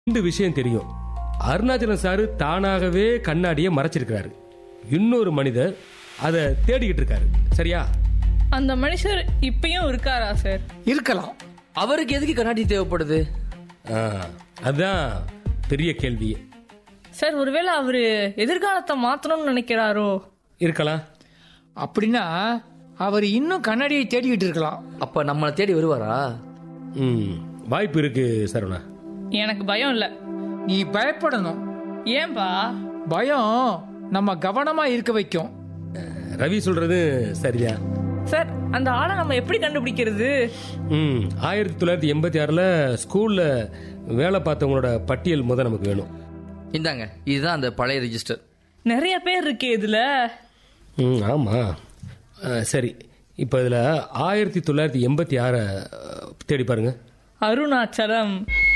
ரெண்டு விஷயம் தெரியும் அருணாச்சலம் சாரு தானாகவே கண்ணாடியை மறைச்சிருக்கிறாரு இன்னொரு மனிதர் அதை தேடிக்கிட்டு இருக்காரு சரியா அந்த மனுஷர் இப்பயும் இருக்காரா சார் இருக்கலாம் அவருக்கு எதுக்கு கண்ணாடி தேவைப்படுது ஆ, அதான் பெரிய கேள்வி சார் ஒருவேளை அவரு எதிர்காலத்தை மாத்தணும்னு நினைக்கிறாரோ இருக்கலாம் அப்படின்னா அவர் இன்னும் கண்ணாடியை தேடிக்கிட்டு இருக்கலாம் அப்ப நம்மளை தேடி வருவாரா ம் வாய்ப்பு இருக்கு சரவணா எனக்கு பயம் இல்ல நீ பயப்படணும் ஏன்பா பயம் நம்ம கவனமா இருக்க வைக்கும் ரவி சொல்றது சரியா சார் அந்த ஆளை நம்ம எப்படி கண்டுபிடிக்கிறது ம் ஆயிரத்தி தொள்ளாயிரத்தி எண்பத்தி ஆறில் ஸ்கூலில் வேலை பார்த்தவங்களோட பட்டியல் முத நமக்கு வேணும் இந்தாங்க இதுதான் அந்த பழைய ரிஜிஸ்டர் நிறைய பேர் இருக்கே இதுல ம் ஆமாம் சரி இப்போ இதில் ஆயிரத்தி தொள்ளாயிரத்தி எண்பத்தி ஆறை தேடி பாருங்க அருணாச்சலம்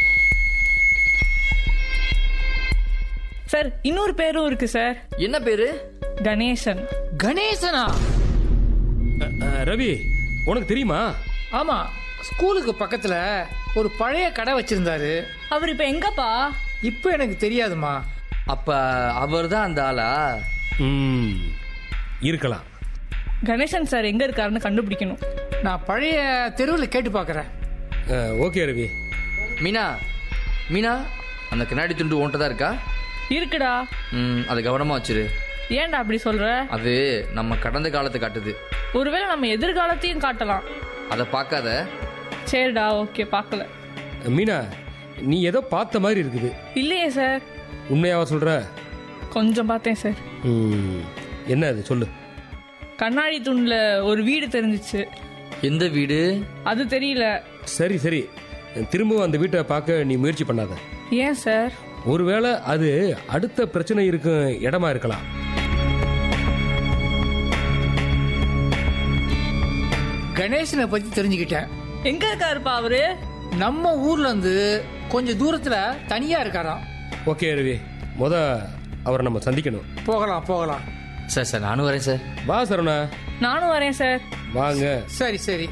சார் இன்னொரு பேரும் இருக்கு சார் என்ன பேரு கணேசன் கணேசனா அ, அ, ரவி உனக்கு தெரியுமா ஆமா ஸ்கூலுக்கு பக்கத்துல ஒரு பழைய கடை வச்சிருந்தாரு அவர் இப்ப எங்கப்பா இப்போ எனக்கு தெரியாதுமா அப்ப அவர் தான் அந்த ஆளா ம் இருக்கலாம் கணேசன் சார் எங்க இருக்காருன்னு கண்டுபிடிக்கணும் நான் பழைய தெருவில் கேட்டு பார்க்கறேன் அ, ஓகே ரவி மீனா மீனா அந்த கண்ணாடி துண்டு உன்கிட்ட தான் இருக்கா இருக்குடா ம் அதை கவனமா வச்சிரு ஏன்டா அப்படி சொல்ற அது நம்ம கடந்த காலத்தை காட்டுது ஒருவேளை நம்ம எதிர்காலத்தையும் காட்டலாம் அதை பார்க்காத சரிடா ஓகே பார்க்கல மீனா நீ ஏதோ பார்த்த மாதிரி இருக்குது இல்லையே சார் உண்மையாவா சொல்ற கொஞ்சம் பார்த்தேன் சார் ம் என்ன அது சொல்லு கண்ணாடி தூண்ல ஒரு வீடு தெரிஞ்சிச்சு எந்த வீடு அது தெரியல சரி சரி திரும்பவும் அந்த வீட்டை பார்க்க நீ முயற்சி பண்ணாத ஏன் சார் ஒருவேளை அது அடுத்த பிரச்சனை இருக்கும் இடமா இருக்கலாம் கணேசனை பத்தி தெரிஞ்சுக்கிட்டேன் எங்க இருக்காருப்பா அவரு நம்ம ஊர்ல இருந்து கொஞ்சம் தூரத்துல தனியா இருக்காராம் ஓகே ரவி முத அவரை நம்ம சந்திக்கணும் போகலாம் போகலாம் சார் சார் நானும் வரேன் சார் வா சரவணா நானும் வரேன் சார் வாங்க சரி சரி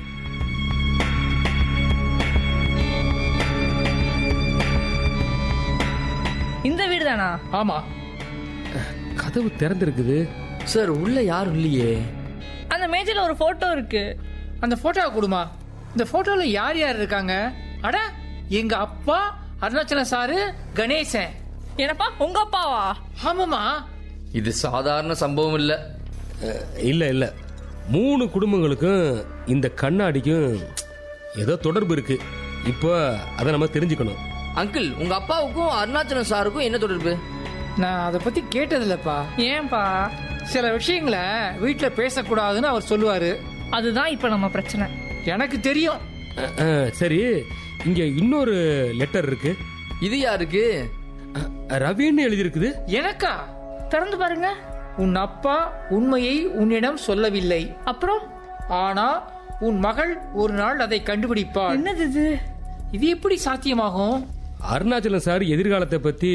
இந்த வீடு தானா ஆமா கதவு திறந்திருக்குது சார் உள்ள யாரும் இல்லையே அந்த மேஜையில ஒரு போட்டோ இருக்கு அந்த போட்டோவை கொடுமா இந்த போட்டோல யார் யார் இருக்காங்க அட எங்க அப்பா அருணாச்சல சாரு கணேசன் என்னப்பா உங்க அப்பாவா ஆமாமா இது சாதாரண சம்பவம் இல்ல அஹ், இல்ல இல்ல மூணு குடும்பங்களுக்கும் இந்த கண்ணாடிக்கும் ஏதோ தொடர்பு இருக்கு இப்போ அதை நம்ம தெரிஞ்சுக்கணும் அங்கிள் உங்க அப்பாவுக்கும் அருணாச்சலம் சாருக்கும் என்ன தொடர்பு நான் அதை பத்தி கேட்டதில்லப்பா ஏன்பா சில விஷயங்களை வீட்டுல பேசக்கூடாதுன்னு அவர் சொல்லுவாரு அதுதான் இப்ப நம்ம பிரச்சனை எனக்கு தெரியும் அஹ், அஹ், சரி இங்க இன்னொரு லெட்டர் இருக்கு இது யாருக்கு அஹ், ரவின்னு எழுதியிருக்குது எனக்கா திறந்து பாருங்க உன் அப்பா உண்மையை உன்னிடம் சொல்லவில்லை அப்புறம் ஆனா உன் மகள் ஒரு நாள் அதை கண்டுபிடிப்பாள் என்னது இது இது எப்படி சாத்தியமாகும் அருணாச்சலம் சார் எதிர்காலத்தை பத்தி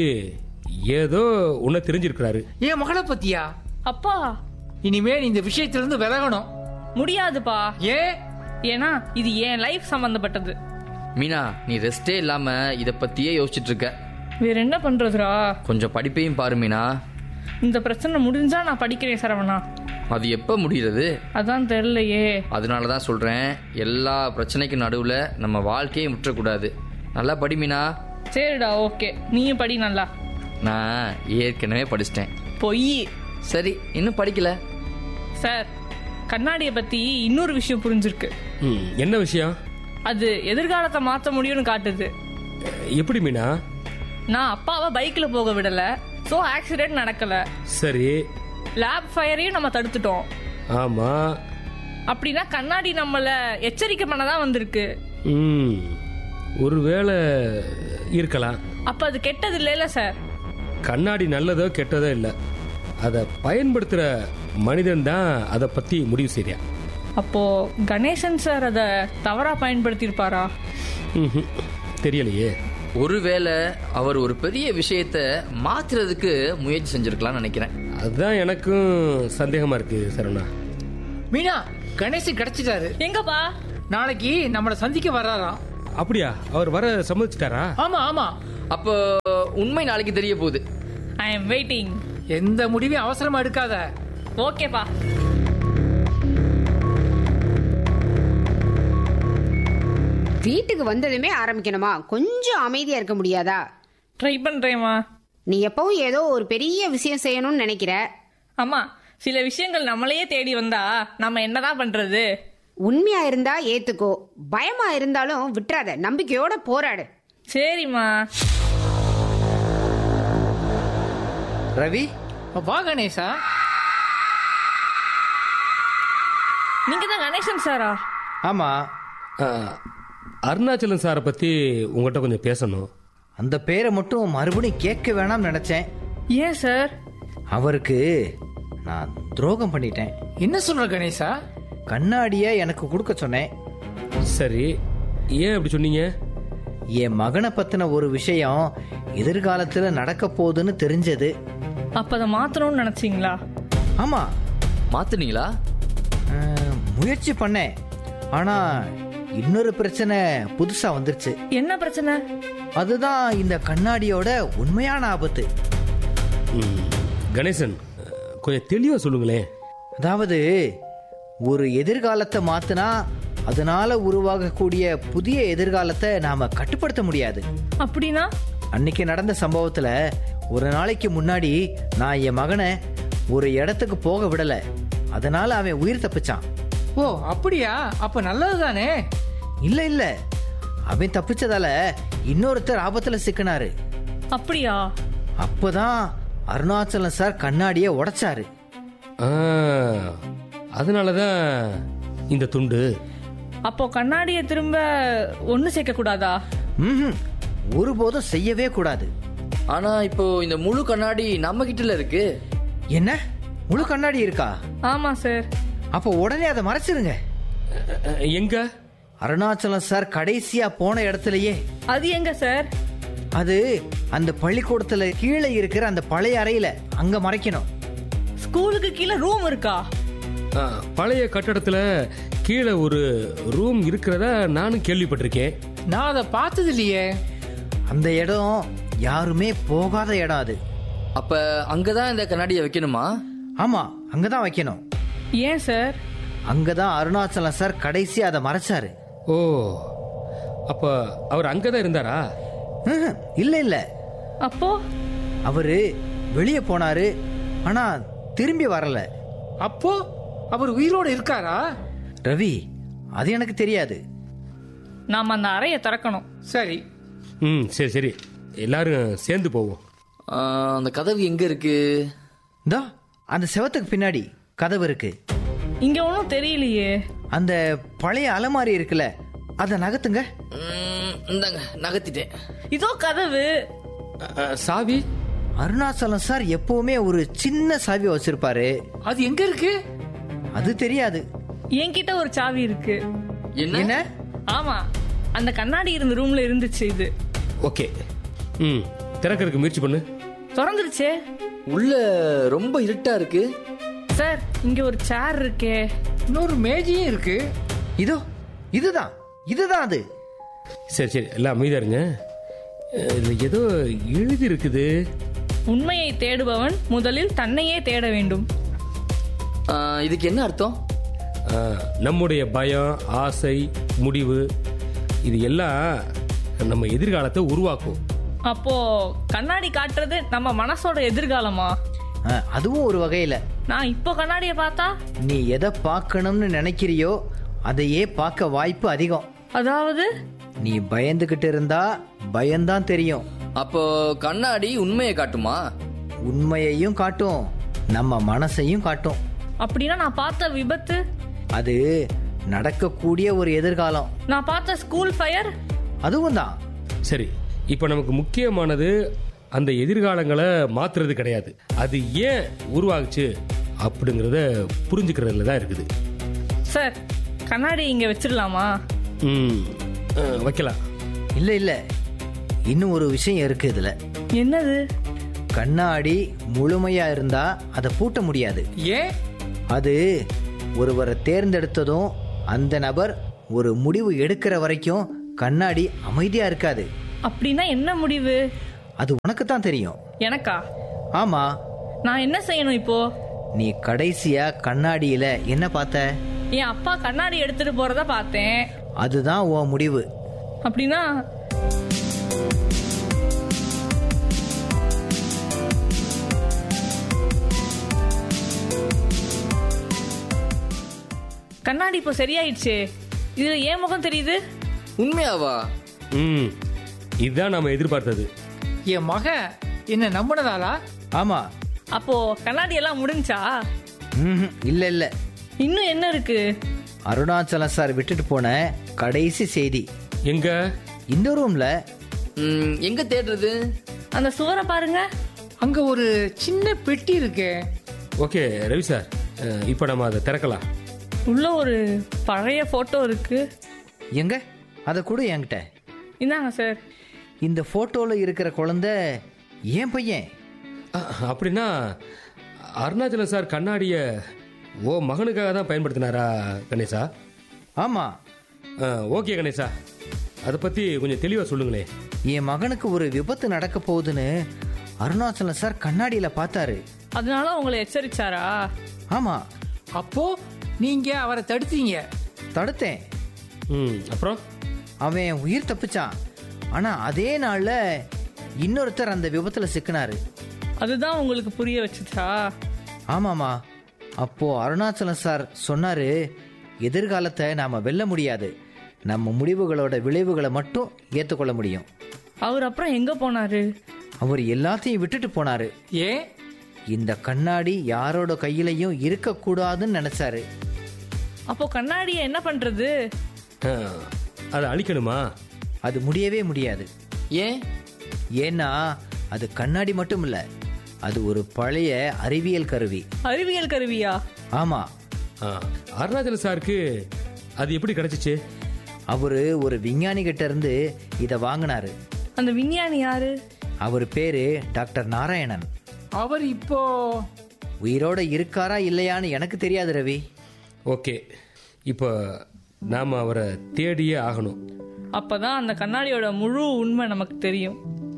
ஏதோ ஒன்னு தெரிஞ்சிருக்கிறாரு என் மகளை பத்தியா அப்பா இனிமே நீ இந்த விஷயத்திலிருந்து விலகணும் முடியாதுப்பா ஏன் ஏன்னா இது என் லைஃப் சம்பந்தப்பட்டது மீனா நீ ரெஸ்டே இல்லாம இத பத்தியே யோசிச்சுட்டு இருக்க வேற என்ன பண்றதுடா கொஞ்சம் படிப்பையும் பாரு மீனா இந்த பிரச்சனை முடிஞ்சா நான் படிக்கிறேன் சரவணா அது எப்ப முடிகிறது அதான் தெரியலையே அதனால தான் சொல்றேன் எல்லா பிரச்சனைக்கும் நடுவுல நம்ம வாழ்க்கையை முற்றக்கூடாது நல்லா படி மீனா சரிடா ஓகே நீயும் படி நல்லா நான் ஏற்கனவே படிச்சிட்டேன் பொய் சரி இன்னும் படிக்கல சார் கண்ணாடியை பத்தி இன்னொரு விஷயம் புரிஞ்சிருக்கு ம், என்ன விஷயம் அது எதிர்காலத்தை மாத்த முடியும்னு காட்டுது அஹ், எப்படி மீனா நான் அப்பாவை பைக்ல போக விடல சோ ஆக்சிடென்ட் நடக்கல சரி லேப் ஃபயரையும் நம்ம தடுத்துட்டோம் ஆமா அப்படின்னா கண்ணாடி நம்மள எச்சரிக்கை பண்ணதான் வந்திருக்கு ம் ஒருவேளை இருக்கலாம் அப்ப அது கெட்டது இல்லைல்ல சார் கண்ணாடி நல்லதோ கெட்டதோ இல்லை அதை பயன்படுத்துகிற மனிதன் தான் அதை பற்றி முடிவு செய்யா அப்போ கணேசன் சார் அதை தவறா பயன்படுத்தியிருப்பாரா தெரியலையே ஒருவேளை அவர் ஒரு பெரிய விஷயத்த மாத்துறதுக்கு முயற்சி செஞ்சிருக்கலாம்னு நினைக்கிறேன் அதுதான் எனக்கும் சந்தேகமாக இருக்குது சரவணா மீனா கணேசன் கிடைச்சிட்டாரு எங்கப்பா நாளைக்கு நம்மளை சந்திக்க வர்றாராம் அப்படியா அவர் வர சம்மதிச்சிட்டாரா ஆமா ஆமா அப்போ உண்மை நாளைக்கு தெரிய போகுது ஐ எம் வெயிட்டிங் எந்த முடிவையும் அவசரமா எடுக்காத ஓகேப்பா வீட்டுக்கு வந்ததுமே ஆரம்பிக்கணுமா கொஞ்சம் அமைதியா இருக்க முடியாதா ட்ரை பண்றேம்மா நீ எப்பவும் ஏதோ ஒரு பெரிய விஷயம் செய்யணும்னு நினைக்கிற அம்மா சில விஷயங்கள் நம்மளையே தேடி வந்தா நம்ம என்னதான் பண்றது உண்மையா இருந்தா ஏத்துக்கோ பயமா இருந்தாலும் விட்டுறாத நம்பிக்கையோட போராடு சரிம்மா ரவி வா கணேசா நீங்க தான் கணேசன் சாரா ஆமா ஆ, அருணாச்சலம் சாரை பற்றி உங்கள்கிட்ட கொஞ்சம் பேசணும் அந்த பேரை மட்டும் மறுபடியும் கேட்க வேணாம்னு நினைச்சேன் ஏன் சார் அவருக்கு நான் துரோகம் பண்ணிட்டேன் என்ன சொல்ற கணேசா கண்ணாடிய எனக்கு கொடுக்க சொன்னேன் சரி ஏன் அப்படி சொன்னீங்க என் மகனை பத்தின ஒரு விஷயம் எதிர்காலத்துல நடக்க போகுதுன்னு தெரிஞ்சது அப்ப அதை மாத்தணும்னு நினைச்சீங்களா ஆமா மாத்துனீங்களா அஹ், முயற்சி பண்ணேன் ஆனா இன்னொரு பிரச்சனை புதுசா வந்துருச்சு என்ன பிரச்சனை அதுதான் இந்த கண்ணாடியோட உண்மையான ஆபத்து ம், கணேசன் கொஞ்சம் தெளிவாக சொல்லுங்களேன் அதாவது ஒரு எதிர்காலத்தை மாத்தினா அதனால உருவாகக்கூடிய புதிய எதிர்காலத்தை நாம கட்டுப்படுத்த முடியாது அப்படின்னா அன்னைக்கு நடந்த சம்பவத்துல ஒரு நாளைக்கு முன்னாடி நான் என் மகனை ஒரு இடத்துக்கு போக விடல அதனால அவன் உயிர் தப்பிச்சான் ஓ அப்படியா அப்ப நல்லதுதானே இல்ல இல்ல அவன் தப்பிச்சதால இன்னொருத்தர் ஆபத்துல சிக்கினாரு அப்படியா அப்பதான் அருணாச்சலம் சார் கண்ணாடியை உடைச்சாரு ஆ அதனால தான் இந்த துண்டு அப்போ கண்ணாடியை திரும்ப ஒண்ணு சேர்க்க கூடாதா ம்ஹும். ஒருபோதும் செய்யவே கூடாது ஆனா இப்போ இந்த முழு கண்ணாடி நம்ம கிட்டல இருக்கு என்ன முழு கண்ணாடி இருக்கா ஆமா சார் அப்ப உடனே அதை மறைச்சிருங்க அ, எங்க அருணாச்சலம் சார் கடைசியா போன இடத்துலயே அது எங்க சார் அது அந்த பள்ளிக்கூடத்துல கீழே இருக்கிற அந்த பழைய அறையில அங்க மறைக்கணும் ஸ்கூலுக்கு கீழே ரூம் இருக்கா ஆ, பழைய கட்டடத்தில் கீழே ஒரு ரூம் இருக்கிறதா நானும் கேள்விப்பட்டிருக்கேன் நான் அதை பார்த்தது இல்லையே அந்த இடம் யாருமே போகாத இடம் அது அப்ப அங்கதான் இந்த கண்ணாடியை வைக்கணுமா ஆமா அங்கதான் வைக்கணும் ஏன் சார் அங்கதான் அருணாச்சலம் சார் கடைசி அதை மறைச்சாரு ஓ அப்போ அவர் அங்கே தான் இருந்தாரா ம்ஹும். இல்ல இல்ல அப்போ அவரு வெளியே போனாரு ஆனா திரும்பி வரல அப்போ அவர் உயிரோடு இருக்காரா ரவி அது எனக்கு தெரியாது நாம அந்த அறையை திறக்கணும் சரி ம் சரி சரி எல்லாரும் சேர்ந்து போவோம் ஆ, அந்த கதவு எங்க இருக்கு இந்தா அந்த செவத்துக்கு பின்னாடி கதவு இருக்கு இங்க ஒன்றும் தெரியலையே அந்த பழைய அலமாரி இருக்குல்ல அதை நகர்த்துங்க ம், இந்தாங்க நகர்த்திட்டேன் இதோ கதவு அ, அ, சாவி அருணாச்சலம் சார் எப்பவுமே ஒரு சின்ன சாவி வச்சிருப்பாரு அது எங்க இருக்கு அது தெரியாது என்கிட்ட ஒரு சாவி இருக்கு என்ன என்ன ஆமா அந்த கண்ணாடி இருந்த ரூம்ல இருந்துச்சு இது ஓகே ம் திறக்கிறதுக்கு முயற்சி பண்ணு திறந்துருச்சே உள்ள ரொம்ப இருட்டா இருக்கு சார் இங்க ஒரு சேர் இருக்கே இன்னொரு மேஜையும் இருக்கு இதோ இதுதான் இதுதான் அது சரி சரி எல்லாம் அமைதியா இருங்க அஹ், இதுல ஏதோ எழுதி இருக்குது உண்மையை தேடுபவன் முதலில் தன்னையே தேட வேண்டும் ஆ, இதுக்கு என்ன அர்த்தம் அஹ், நம்முடைய பயம் ஆசை முடிவு இது எல்லாம் நம்ம எதிர்காலத்தை உருவாக்கும் அப்போ கண்ணாடி காட்டுறது நம்ம மனசோட எதிர்காலமா ஆ, அதுவும் ஒரு வகையில நான் இப்போ கண்ணாடியை பார்த்தா நீ எதை பார்க்கணும்னு நினைக்கிறியோ அதையே பார்க்க வாய்ப்பு அதிகம் அதாவது நீ பயந்துகிட்டு இருந்தா பயம்தான் தெரியும் அப்போ கண்ணாடி உண்மையை காட்டுமா உண்மையையும் காட்டும் நம்ம மனசையும் காட்டும் அப்படின்னா நான் பார்த்த விபத்து அது நடக்கக்கூடிய ஒரு எதிர்காலம் நான் பார்த்த ஸ்கூல் ஃபயர் அதுவும் தான் சரி இப்போ நமக்கு முக்கியமானது அந்த எதிர்காலங்களை மாத்துறது கிடையாது அது ஏன் உருவாகுச்சு அப்படிங்கிறத புரிஞ்சுக்கிறதுல தான் இருக்குது சார் கண்ணாடி இங்க வச்சிடலாமா ம் அஹ், வைக்கலாம் இல்ல இல்ல இன்னும் ஒரு விஷயம் இருக்கு இதுல என்னது கண்ணாடி முழுமையா இருந்தா அதை பூட்ட முடியாது ஏன் அது ஒருவரை தேர்ந்தெடுத்ததும் அந்த நபர் ஒரு முடிவு எடுக்கிற வரைக்கும் கண்ணாடி அமைதியா இருக்காது அப்படின்னா என்ன முடிவு அது உனக்கு தான் தெரியும் எனக்கா ஆமா நான் என்ன செய்யணும் இப்போ நீ கடைசியா கண்ணாடியில என்ன பார்த்த என் அப்பா கண்ணாடி எடுத்துட்டு போறத பார்த்தேன் அதுதான் உன் முடிவு அப்படின்னா கண்ணாடி இப்போ சரியாயிடுச்சே இதுல ஏன் முகம் தெரியுது உண்மையாவா ம் இதுதான் நாம எதிர்பார்த்தது என் மக என்ன நம்பினதாலா ஆமா அப்போ கண்ணாடி எல்லாம் முடிஞ்சா ம்ஹும், இல்ல இல்ல இன்னும் என்ன இருக்கு அருணாச்சலம் சார் விட்டுட்டு போன கடைசி செய்தி எங்க இந்த ரூம்ல ம், எங்க தேடுறது அந்த சுவரை பாருங்க அங்க ஒரு சின்ன பெட்டி இருக்கே ஓகே ரவி சார் அஹ், இப்போ நம்ம அதை திறக்கலாம் உள்ள ஒரு பழைய போட்டோ இருக்கு எங்க அதை கூட என்கிட்ட இந்தாங்க சார் இந்த போட்டோல இருக்கிற குழந்தை ஏன் பையன் அஹ், அப்படின்னா அருணாச்சலம் சார் கண்ணாடியை ஓ மகனுக்காக தான் பயன்படுத்தினாரா கணேசா ஆமா அஹ், ஓகே கணேசா அதை பற்றி கொஞ்சம் தெளிவாக சொல்லுங்களே என் மகனுக்கு ஒரு விபத்து நடக்க போகுதுன்னு அருணாச்சலம் சார் கண்ணாடியில பார்த்தாரு அதனால உங்களை எச்சரிச்சாரா ஆமா அப்போ நீங்க அவரை தடுத்தீங்க தடுத்தேன் ம் அப்புறம் அவன் உயிர் தப்பிச்சான் ஆனா அதே நாள்ல இன்னொருத்தர் அந்த விபத்துல சிக்கினாரு அதுதான் உங்களுக்கு புரிய வச்சுச்சா ஆமாமா அப்போ அருணாச்சலம் சார் சொன்னாரு எதிர்காலத்தை நாம வெல்ல முடியாது நம்ம முடிவுகளோட விளைவுகளை மட்டும் ஏத்துக்கொள்ள முடியும் அவர் அப்புறம் எங்க போனாரு அவர் எல்லாத்தையும் விட்டுட்டு போனாரு ஏன் இந்த கண்ணாடி யாரோட கையிலையும் இருக்கக்கூடாதுன்னு நினைச்சாரு அப்போ கண்ணாடியை என்ன பண்றது அஹ், அதை அழிக்கணுமா அது முடியவே முடியாது ஏன் ஏன்னா அது கண்ணாடி மட்டும் இல்ல அது ஒரு பழைய அறிவியல் கருவி அறிவியல் கருவியா ஆமா அஹ், அருணாச்சலம் சாருக்கு அது எப்படி கிடைச்சிச்சு அவரு ஒரு விஞ்ஞானி கிட்ட இருந்து இதை வாங்கினாரு அந்த விஞ்ஞானி யாரு அவர் பேரு டாக்டர் நாராயணன் அவர் இப்போ உயிரோட இருக்காரா இல்லையான்னு எனக்கு தெரியாது ரவி ஓகே இப்போ நாம் அவரை தேடியே ஆகணும் அப்பதான் அந்த கண்ணாடியோட முழு உண்மை நமக்கு தெரியும்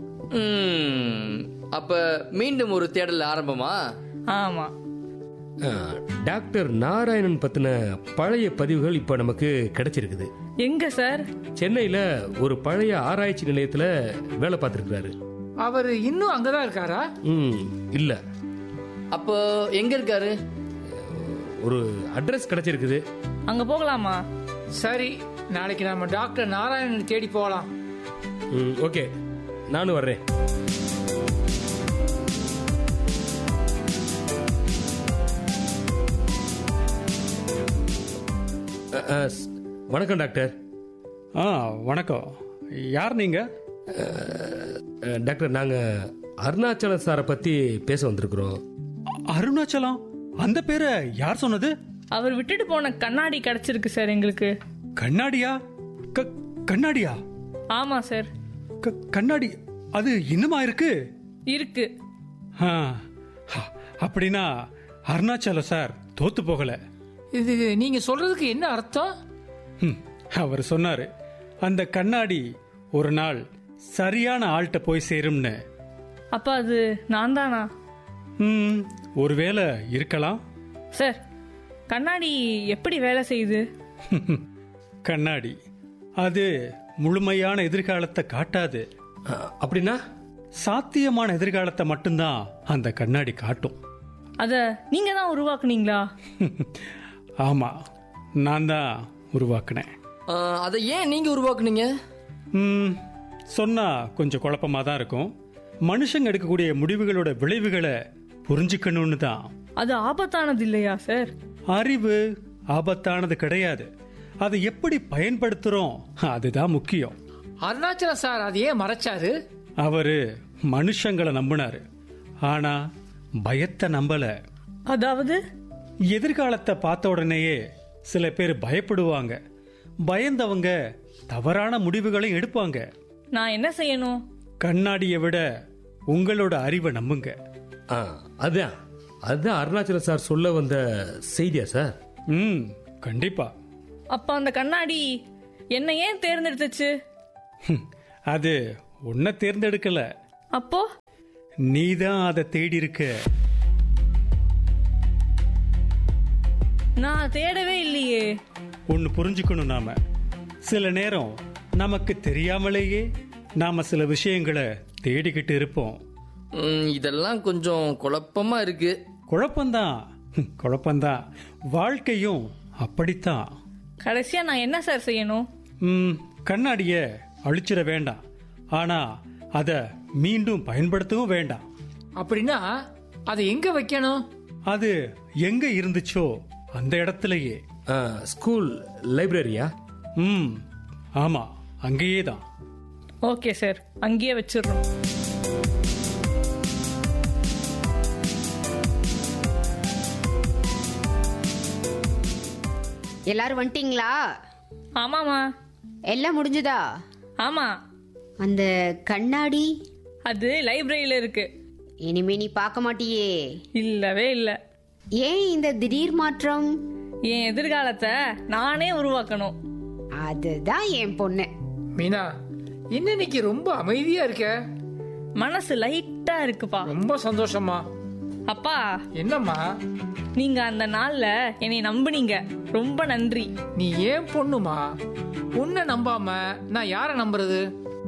ம், அப்ப மீண்டும் ஒரு தேடல் ஆரம்பமா ஆமா அஹ், டாக்டர் நாராயணன் பற்றின பழைய பதிவுகள் இப்போ நமக்கு கிடைச்சிருக்குது எங்க சார் சென்னையில் ஒரு பழைய ஆராய்ச்சி நிலையத்தில் வேலை பார்த்துருக்குறாரு அவர் இன்னும் அங்கதான் இருக்காரா ம் இல்லை அப்போ எங்க இருக்காரு ஒரு அட்ரஸ் கிடைச்சிருக்குது அங்க போகலாமா சரி நாளைக்கு நம்ம டாக்டர் நாராயணன் தேடி போகலாம் ம் ஓகே நானும் வர்றேன் அஹ், அஹ், ஸ்- வணக்கம் டாக்டர் ஆ வணக்கம் யார் நீங்க அஹ், டாக்டர் நாங்கள் அருணாச்சலம் சாரை பற்றி பேச வந்திருக்கிறோம் அருணாச்சலம் அந்த பேரை யார் சொன்னது அவர் விட்டுட்டு போன கண்ணாடி கிடைச்சிருக்கு சார் எங்களுக்கு கண்ணாடியா க- கண்ணாடியா ஆமா சார் க- கண்ணாடி அது இன்னுமா இருக்கு இருக்கு ஆ, ஹ, அப்படின்னா அருணாச்சலம் சார் தோத்து போகல இது நீங்க சொல்றதுக்கு என்ன அர்த்தம் ம், அவர் சொன்னாரு அந்த கண்ணாடி ஒரு நாள் சரியான ஆள்கிட்ட போய் சேரும்னு அப்ப அது நான் தானா ம், ஒருவேளை இருக்கலாம் சார் கண்ணாடி எப்படி வேலை செய்யுது கண்ணாடி அது முழுமையான எதிர்காலத்தை காட்டாது அஹ், அப்படின்னா சாத்தியமான எதிர்காலத்தை மட்டும்தான் அந்த கண்ணாடி காட்டும் அத நீங்க தான் உருவாக்குனீங்களா ஆமா நான் தான் உருவாக்குனேன் ஆ, அதை ஏன் நீங்க உருவாக்குனீங்க ம், சொன்னா கொஞ்சம் குழப்பமா தான் இருக்கும் மனுஷங்க எடுக்கக்கூடிய முடிவுகளோட விளைவுகளை புரிஞ்சுக்கணும்னு தான் அது ஆபத்தானது இல்லையா சார் அறிவு ஆபத்தானது கிடையாது அதை எப்படி பயன்படுத்துறோம் அதுதான் முக்கியம் அருணாச்சலம் சார் அது ஏன் மறைச்சாரு அவரு மனுஷங்களை நம்பினாரு ஆனா பயத்தை நம்பல அதாவது எதிர்காலத்தை பார்த்த உடனேயே சில பேர் பயப்படுவாங்க பயந்தவங்க தவறான முடிவுகளை எடுப்பாங்க நான் என்ன செய்யணும் கண்ணாடியை விட உங்களோட அறிவை நம்புங்க ஆ அதான் அதுதான் அருணாச்சலம் சார் சொல்ல வந்த செய்தியா சார் ம் கண்டிப்பா அப்ப அந்த கண்ணாடி என்ன ஏன் தேர்ந்தெடுத்துச்சு ஹம், அது உன்னை தேர்ந்தெடுக்கல அப்போ நீதான் அதை தேடி இருக்க நான் தேடவே இல்லையே ஒன்னு புரிஞ்சுக்கணும் நாம சில நேரம் நமக்கு தெரியாமலேயே நாம சில விஷயங்களை தேடிக்கிட்டு இருப்போம் ம், இதெல்லாம் கொஞ்சம் குழப்பமா இருக்கு குழப்பம்தான் குழப்பம்தான் வாழ்க்கையும் அப்படித்தான் கடைசியா நான் என்ன சார் செய்யணும் ம், கண்ணாடிய அழிச்சிட வேண்டாம் ஆனா அத மீண்டும் பயன்படுத்தவும் வேண்டாம் அப்படின்னா அதை எங்க வைக்கணும் அது எங்க இருந்துச்சோ அந்த இடத்துலயே ஆ, ஸ்கூல் லைப்ரரியா ம் ஆமா அங்கேயே தான் ஓகே சார் அங்கேயே வச்சிடுறோம் எல்லாரும் வந்துட்டீங்களா ஆமாமா எல்லாம் முடிஞ்சுதா ஆமா அந்த கண்ணாடி அது லைப்ரரியில இருக்கு இனிமே நீ பார்க்க மாட்டியே இல்லவே இல்ல ஏன் இந்த திடீர் மாற்றம் என் எதிர்காலத்தை நானே உருவாக்கணும் அதுதான் என் பொண்ணு மீனா என்ன இன்னைக்கு ரொம்ப அமைதியா இருக்க மனசு லைட்டா இருக்குப்பா ரொம்ப சந்தோஷமா அப்பா என்னம்மா நீங்க அந்த நாள்ல என்னை நம்புனீங்க ரொம்ப நன்றி நீ ஏன் பொண்ணுமா உன்னை நம்பாம நான் யாரை நம்புறது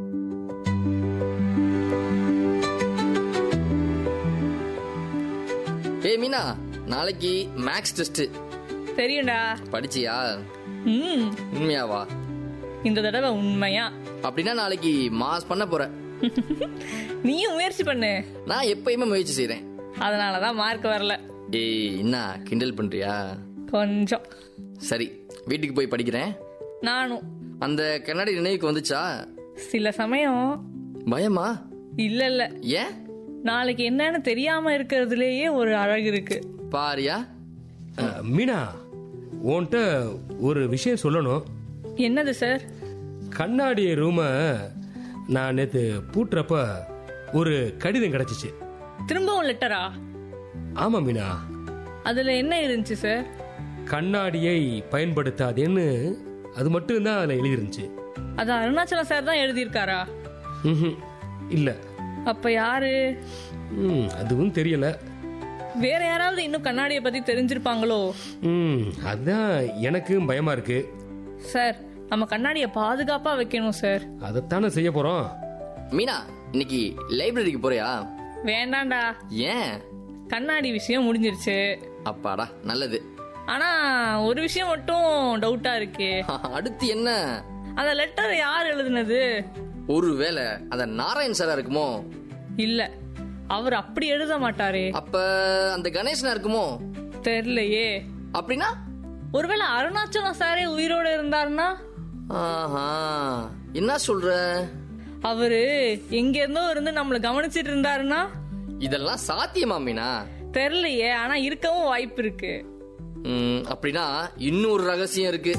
ஏய் மீனா நாளைக்கு மேக்ஸ் டெஸ்ட் தெரியும்டா படிச்சியா ம் உண்மையாவா இந்த தடவை உண்மையா அப்படின்னா நாளைக்கு மாஸ் பண்ண போற நீயும் முயற்சி பண்ணு நான் எப்பயுமே முயற்சி செய்றேன் அதனாலதான் மார்க் வரல ஏய் என்ன கிண்டல் பண்றியா கொஞ்சம் சரி வீட்டுக்கு போய் படிக்கிறேன் நானும் அந்த கண்ணாடி நினைவுக்கு வந்துச்சா சில சமயம் பயமா இல்ல இல்ல ஏன் நாளைக்கு என்னன்னு தெரியாம இருக்கிறதுலயே ஒரு அழகு இருக்கு பாரியா ஆ, மீனா உன்கிட்ட ஒரு விஷயம் சொல்லணும் என்னது சார் கண்ணாடி ரூமை நான் நேற்று பூட்டுறப்ப ஒரு கடிதம் கிடைச்சிச்சு திரும்பவும் லெட்டரா ஆமா மீனா அதுல என்ன இருந்துச்சு சார் கண்ணாடியை பயன்படுத்தாதேன்னு அது மட்டும்தான் அதில் எழுதிருந்துச்சு அது அருணாச்சலம் சார் தான் எழுதியிருக்காரா ம்ஹும். இல்ல அப்ப யாரு ம், அதுவும் தெரியல வேற யாராவது இன்னும் கண்ணாடியை பத்தி தெரிஞ்சிருப்பாங்களோ ம், அதான் எனக்கும் பயமா இருக்கு சார் நம்ம கண்ணாடியை பாதுகாப்பா வைக்கணும் சார் அதைத்தானே செய்ய போறோம் மீனா இன்னைக்கு லைப்ரரிக்கு போறியா வேண்டாம்டா ஏன் கண்ணாடி விஷயம் முடிஞ்சிருச்சு அப்பாடா நல்லது ஆனா ஒரு விஷயம் மட்டும் டவுட்டா இருக்கு அடுத்து என்ன அந்த லெட்டர் யார் எழுதுனது ஒருவேளை அந்த நாராயண் சாரா இருக்குமோ இல்ல அவர் அப்படி எழுத மாட்டாரே அப்ப அந்த கணேசனா இருக்குமோ தெரியலையே அப்படின்னா ஒருவேளை அருணாச்சலம் சாரே உயிரோட இருந்தாருன்னா ஆஹா என்ன சொல்ற அவரு எங்க இருந்தோ இருந்து நம்மள கவனிச்சிட்டு இருந்தாருன்னா இதெல்லாம் சாத்தியமா மீனா தெரியலையே ஆனா இருக்கவும் வாய்ப்பு இருக்கு ம், அப்படின்னா இன்னொரு ரகசியம் இருக்கு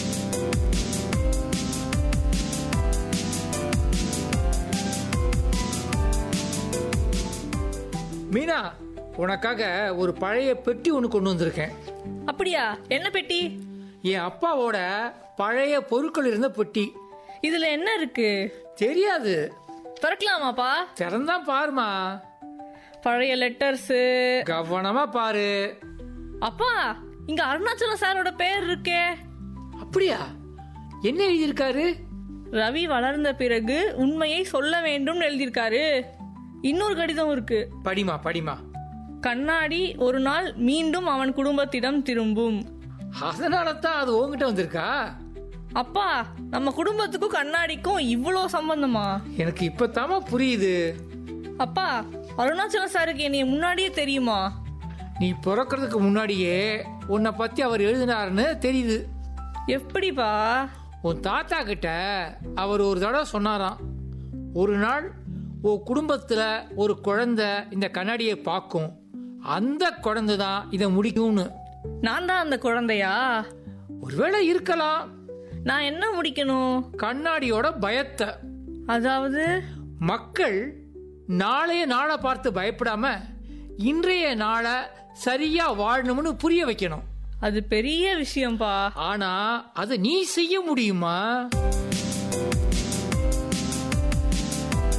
மீனா உனக்காக ஒரு பழைய பெட்டி ஒன்று கொண்டு வந்திருக்கேன் அப்படியா என்ன பெட்டி என் அப்பாவோட பழைய பொருட்கள் இருந்த பெட்டி இதுல என்ன இருக்கு தெரியாது திறக்கலாமாப்பா திறந்தான் பாருமா பழைய லெட்டர்ஸ் கவனமா பாரு அப்பா இங்க அருணாச்சலம் சாரோட பேர் இருக்கே அப்படியா என்ன எழுதியிருக்காரு ரவி வளர்ந்த பிறகு உண்மையை சொல்ல வேண்டும் எழுதியிருக்காரு இன்னொரு கடிதம் இருக்கு படிமா படிமா கண்ணாடி ஒரு நாள் மீண்டும் அவன் குடும்பத்திடம் திரும்பும் அதனால தான் அது உங்ககிட்ட வந்திருக்கா அப்பா நம்ம குடும்பத்துக்கும் கண்ணாடிக்கும் இவ்வளோ சம்பந்தமா எனக்கு இப்பத்தாமா புரியுது அப்பா அருணாச்சலம் சாருக்கு என்னைய முன்னாடியே தெரியுமா நீ பிறக்கிறதுக்கு முன்னாடியே உன்னை பத்தி அவர் எழுதினாருன்னு தெரியுது எப்படிப்பா உன் தாத்தா கிட்ட அவர் ஒரு தடவை சொன்னாராம் ஒரு நாள் உன் குடும்பத்துல ஒரு குழந்தை இந்த கண்ணாடியை பார்க்கும் அந்த குழந்தை தான் இதை முடிக்கும்னு நான் தான் அந்த குழந்தையா ஒருவேளை இருக்கலாம் நான் என்ன முடிக்கணும் கண்ணாடியோட பயத்தை அதாவது மக்கள் நாளைய நாளை பார்த்து பயப்படாம இன்றைய நாளை சரியா வாழணும்னு புரிய வைக்கணும் அது பெரிய விஷயம்பா ஆனா அதை நீ செய்ய முடியுமா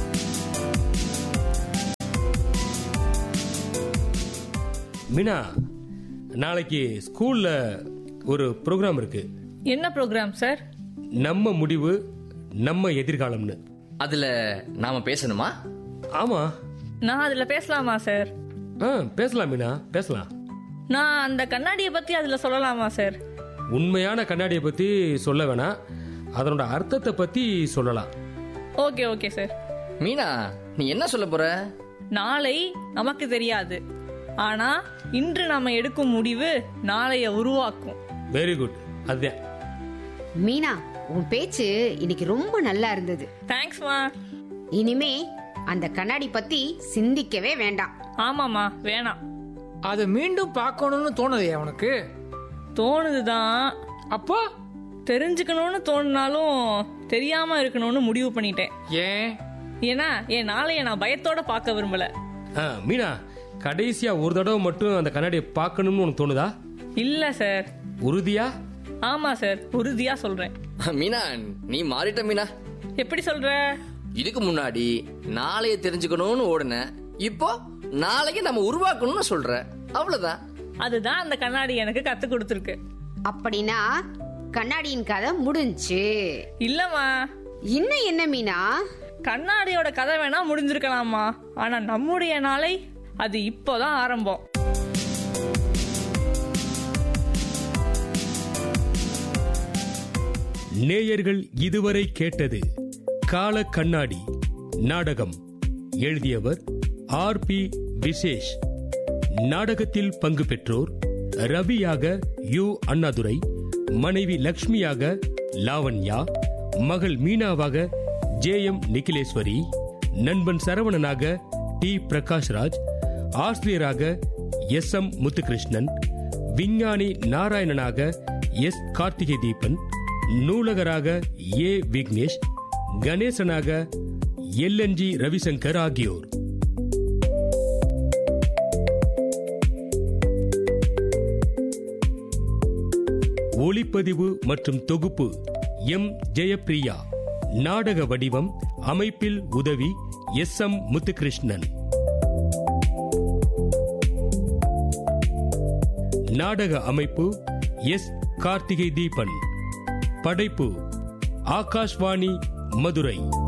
மீனா நாளைக்கு ஸ்கூல்ல ஒரு ப்ரோக்ராம் இருக்கு என்ன ப்ரோக்ராம் சார் நம்ம முடிவு நம்ம எதிர்காலம்னு அதுல நாம பேசணுமா ஆமா நான் அதுல பேசலாமா சார் ஆ பேசலாம் மீனா பேசலாம் நான் அந்த கண்ணாடியை பத்தி அதுல சொல்லலாமா சார் உண்மையான கண்ணாடியை பத்தி சொல்ல வேணாம் அதனோட அர்த்தத்தை பத்தி சொல்லலாம் ஓகே ஓகே சார் மீனா நீ என்ன சொல்ல போற நாளை நமக்கு தெரியாது ஆனா இன்று நாம எடுக்கும் முடிவு நாளைய உருவாக்கும் வெரி குட் அதுதான் மீனா உன் பேச்சு இன்னைக்கு ரொம்ப நல்லா இருந்தது தேங்க்ஸ்மா இனிமே அந்த கண்ணாடி பத்தி சிந்திக்கவே வேண்டாம் ஆமாமா வேணாம் அதை மீண்டும் பார்க்கணும்னு தோணுதே உனக்கு தோணுதுதான் அப்போ தெரிஞ்சுக்கணும்னு தோணுனாலும் தெரியாம இருக்கணும்னு முடிவு பண்ணிட்டேன் ஏன் ஏன்னா என் நாளைய நான் பயத்தோட பார்க்க விரும்பல ஆ, மீனா கடைசியா ஒரு தடவை மட்டும் அந்த கண்ணாடியை பார்க்கணும்னு உனக்கு தோணுதா இல்ல சார் உறுதியா ஆமா சார் உறுதியா சொல்றேன் மீனா நீ மாறிட்ட மீனா எப்படி சொல்ற இதுக்கு முன்னாடி நாளைய தெரிஞ்சுக்கணும்னு ஓடுன இப்போ நாளைக்கு நம்ம உருவாக்கணும்னு சொல்ற அவ்வளவுதான் அதுதான் அந்த கண்ணாடி எனக்கு கத்து கொடுத்துருக்கு அப்படின்னா கண்ணாடியின் கதை முடிஞ்சு இல்லம்மா இன்னும் என்ன மீனா கண்ணாடியோட கதை வேணா முடிஞ்சிருக்கலாமா ஆனா நம்முடைய நாளை அது இப்போதான் ஆரம்பம் நேயர்கள் இதுவரை கேட்டது கால கண்ணாடி நாடகம் எழுதியவர் ஆர் பி விசேஷ் நாடகத்தில் பங்கு பெற்றோர் ரவியாக யு அண்ணாதுரை மனைவி லக்ஷ்மியாக லாவண்யா மகள் மீனாவாக ஜே எம் நிகிலேஸ்வரி நண்பன் சரவணனாக டி பிரகாஷ்ராஜ் ஆசிரியராக எஸ் எம் முத்துகிருஷ்ணன் விஞ்ஞானி நாராயணனாக எஸ் கார்த்திகை தீபன் நூலகராக ஏ விக்னேஷ் கணேசனாக எல்என்ஜி ரவிசங்கர் ஆகியோர் ஒளிப்பதிவு மற்றும் தொகுப்பு எம் ஜெயப்பிரியா நாடக வடிவம் அமைப்பில் உதவி எஸ் எம் முத்துகிருஷ்ணன் நாடக அமைப்பு எஸ் கார்த்திகை தீபன் படைப்பு ஆகாஷ்வாணி மதுரை